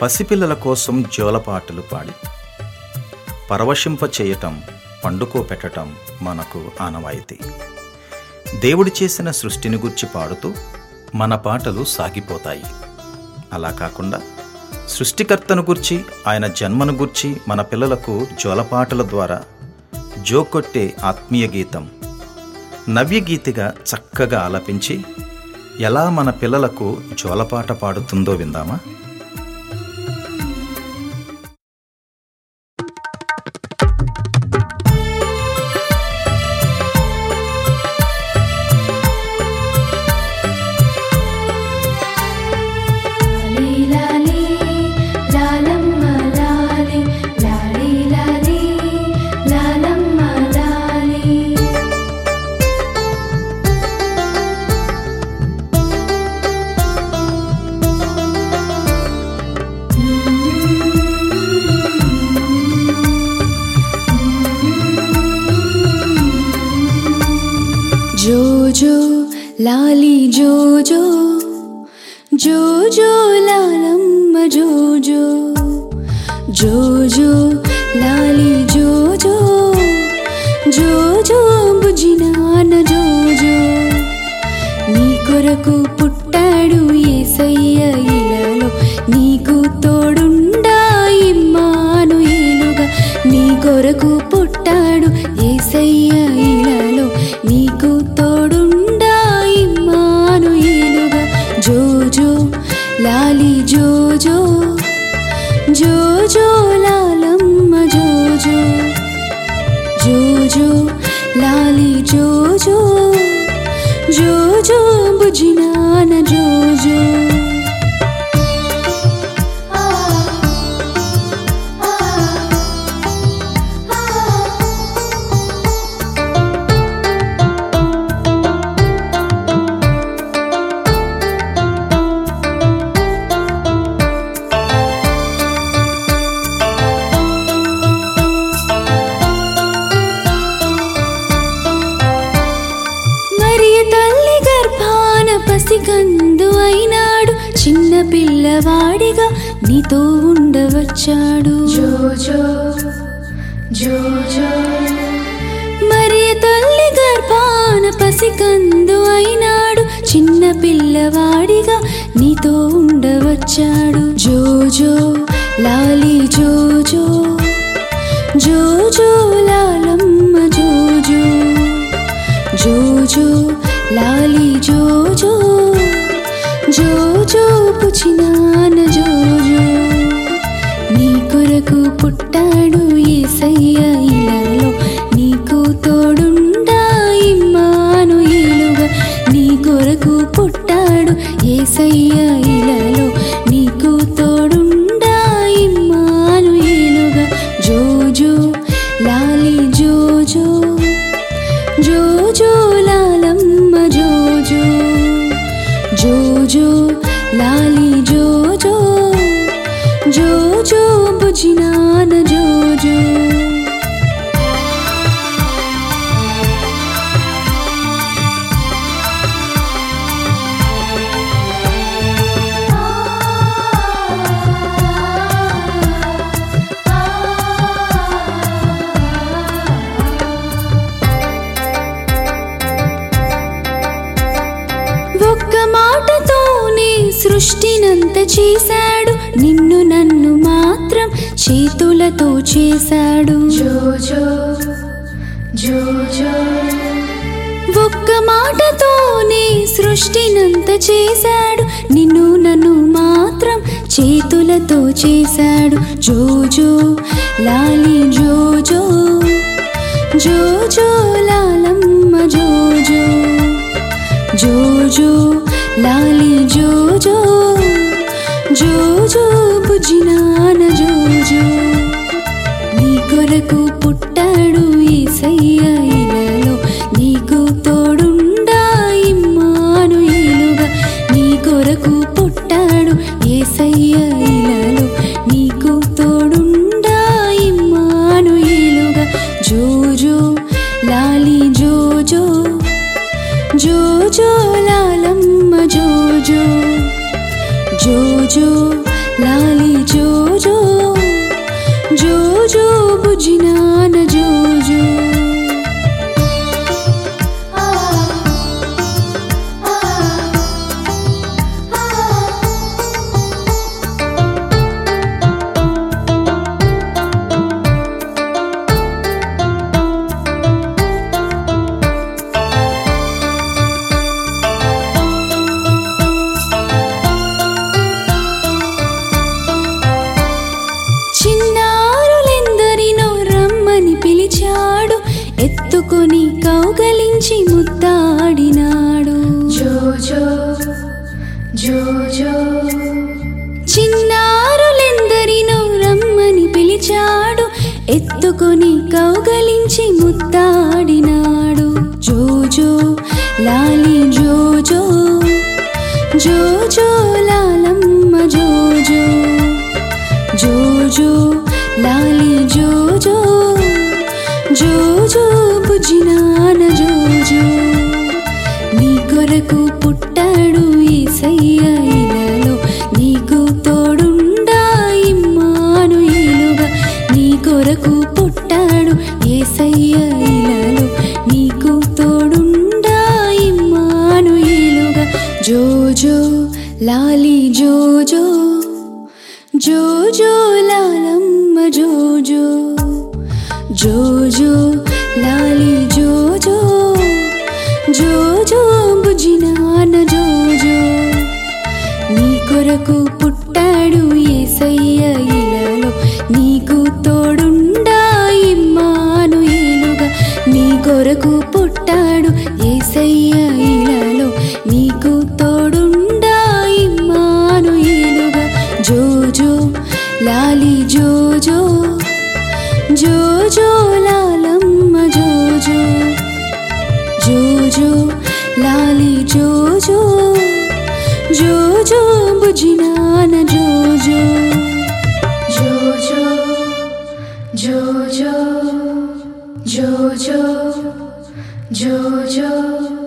పసిపిల్లల కోసం జోలపాటలు పాడి పరవశింప చేయటం పండుకో పెట్టటం మనకు ఆనవాయితీ దేవుడు చేసిన సృష్టిని గుర్చి పాడుతూ మన పాటలు సాగిపోతాయి అలా కాకుండా సృష్టికర్తను గుర్చి ఆయన జన్మను గుర్చి మన పిల్లలకు జోలపాటల ద్వారా జోకొట్టే ఆత్మీయ గీతం నవ్య గీతిగా చక్కగా ఆలపించి ఎలా మన పిల్లలకు జోలపాట పాడుతుందో విందామా లాలి లాలి లాలమ్మ లాలి లాలి లాలి లాలమ్మ లాలి జో జో లాలి జో జో జో జో లాలమ్మ జో జో జో జో లాలి జో జో జో జో బుజినాన జో జో నీ కొరకు పుట్టాడు ఏసయ్య ఇలలో నీకు తోడుండా ఇమ్మాను ఏలుగా నీ కొరకు పుట్టాడు ఏసయ్య ఇలలో నీకు తోడుండా ఇమ్మాను ఏలుగా జో జో లాలి జో జో జో జో లాలమ్మ జో జో జో జో లాలి జో జో జో జో బుజినాన జో జో మరియ తల్లి గర్భాన పసికందు అయినాడు చిన్న పిల్లవాడిగా నీతో ఉండవచ్చాడు జో జో జో జో మరియ తల్లి గర్భాన పసికందు అయినాడు చిన్న పిల్లవాడిగా నీతో ఉండవచ్చాడు జో జో లాలి జో జో జో జో లాలమ్మ జో జో జో జో లాలి జో జో జో జో పుచినాన జో జో నీ కొరకు పుట్టాడు ఏసయ్య ఇలలో నీకు తోడుండా ఇమ్మాను ఏలుగా నీ కొరకు పుట్టాడు ఏసయ్య ఇలలో నీకు తోడుండా ఇమ్మాను ఏలుగా జో జో లాలి జో జో జో జో లాలమ్మ జో జో జో జో లాలి జో జో జో జో బుజినాన జో జో ఒక్క మాటతోనే సృష్టినంత చేశాడు నిన్ను నన్ను మాత్రం చేతులతో చేశాడు జో జో జో జో ఒక్క మాటతోనే సృష్టినంత చేశాడు నిన్ను నన్ను మాత్రం చేతులతో చేశాడు జో జో లాలి జో జో జో జో లాలమ్మ జో జో జో జో లాలి జో జో జో జో బుజినాన జో జో నీ కొరకు పుట్టాడు ఏసయ్య ఇలలో నీకు తోడుండా ఇమ్మాను ఏలుగా నీ కొరకు పుట్టాడు ఏసయ్య ఇలలో నీకు తోడుండా ఇమ్మాను ఏలుగా జో జో లాలి జో జో జో జో లాలమ్మ జో జో జో జో లాలి జోజో జోజో బుజినాన జోజో చిన్నారులెందరినో రమ్మని పిలిచాడు ఎత్తుకొని కౌగలించి ముద్దాడినాడు జోజో జోజో చిన్నారులెందరినో రమ్మని పిలిచాడు ఎత్తుకొని కౌగలించి ముద్దాడినాడు జోజో లాలి జోజో జోజో లాలమ్మ జోజో జోజో లాలి జోజో జోజో బుజినాన జోజో నీ కొరకు పుట్టాడు ఈసయ్య ఇలలో నీకు తోడుండా ఇమ్మాను ఇలుగా నీ కొరకు పుట్టాడు ఏసయ్య ఇలలో నీకు తోడుండా ఇమ్మాను ఇలుగా జోజో లాలి జోజో జోజో లాలమ్మ జోజో జోజో లాలి జోజో జోజో బుజినాన జోజో నీ కొరకు పుట్టాడు ఏసయ్య ఇలలో నీకు తోడుండా ఇమ్మాను ఏలుగా నీ కొరకు పుట్టాడు ఏసయ్య ఇలలో నీకు తోడుండా ఇమ్మాను ఏలుగా జోజో లాలి జోజో జోజో లాలమ్మ జోజో జోజో లాలి జోజో జోజో బుజినాన జోజో జోజో జోజో జోజో జోజో